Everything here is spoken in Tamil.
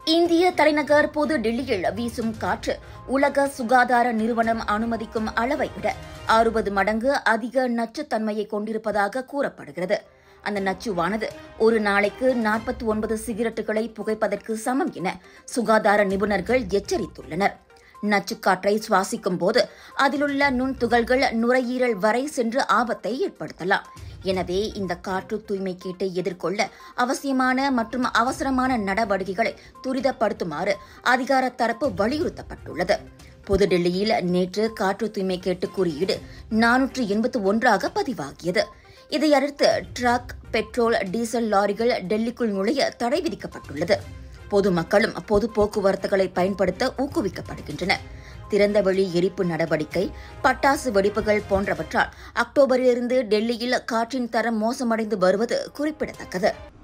இந்திய தலைநகர் புது டெல்லியில் வீசும் காற்று உலக சுகாதார நிறுவனம் அனுமதிக்கும் அளவை விட அறுபது மடங்கு அதிக நச்சுத்தன்மையை கொண்டிருப்பதாக கூறப்படுகிறது அந்த நச்சுவானது ஒரு நாளைக்கு நாற்பத்தி ஒன்பது சிகரெட்டுகளை புகைப்பதற்கு சமம் என சுகாதார நிபுணர்கள் எச்சரித்துள்ளனர் நச்சுக்காற்றை சுவாசிக்கும் போது அதிலுள்ள நுண்துகள்கள் நுரையீரல் வரை சென்று ஆபத்தை ஏற்படுத்தலாம் எனவே இந்த காற்று தூய்மை கேட்டை எதிர்கொள்ள அவசியமான மற்றும் அவசரமான நடவடிக்கைகளை துரிதப்படுத்துமாறு அதிகார தரப்பு வலியுறுத்தப்பட்டுள்ளது புதுடெல்லியில் நேற்று காற்று தூய்மை கேட்டு குறியீடு நானூற்று எண்பத்து ஒன்றாக பதிவாகியது இதையடுத்து ட்ரக் பெட்ரோல் டீசல் லாரிகள் டெல்லிக்குள் நுழைய தடை விதிக்கப்பட்டுள்ளது பொதுமக்களும் பொது போக்குவரத்துகளை பயன்படுத்த ஊக்குவிக்கப்படுகின்றன திறந்தவெளி எரிப்பு நடவடிக்கை பட்டாசு வெடிப்புகள் போன்றவற்றால் அக்டோபரிலிருந்து டெல்லியில் காற்றின் தரம் மோசமடைந்து வருவது குறிப்பிடத்தக்கது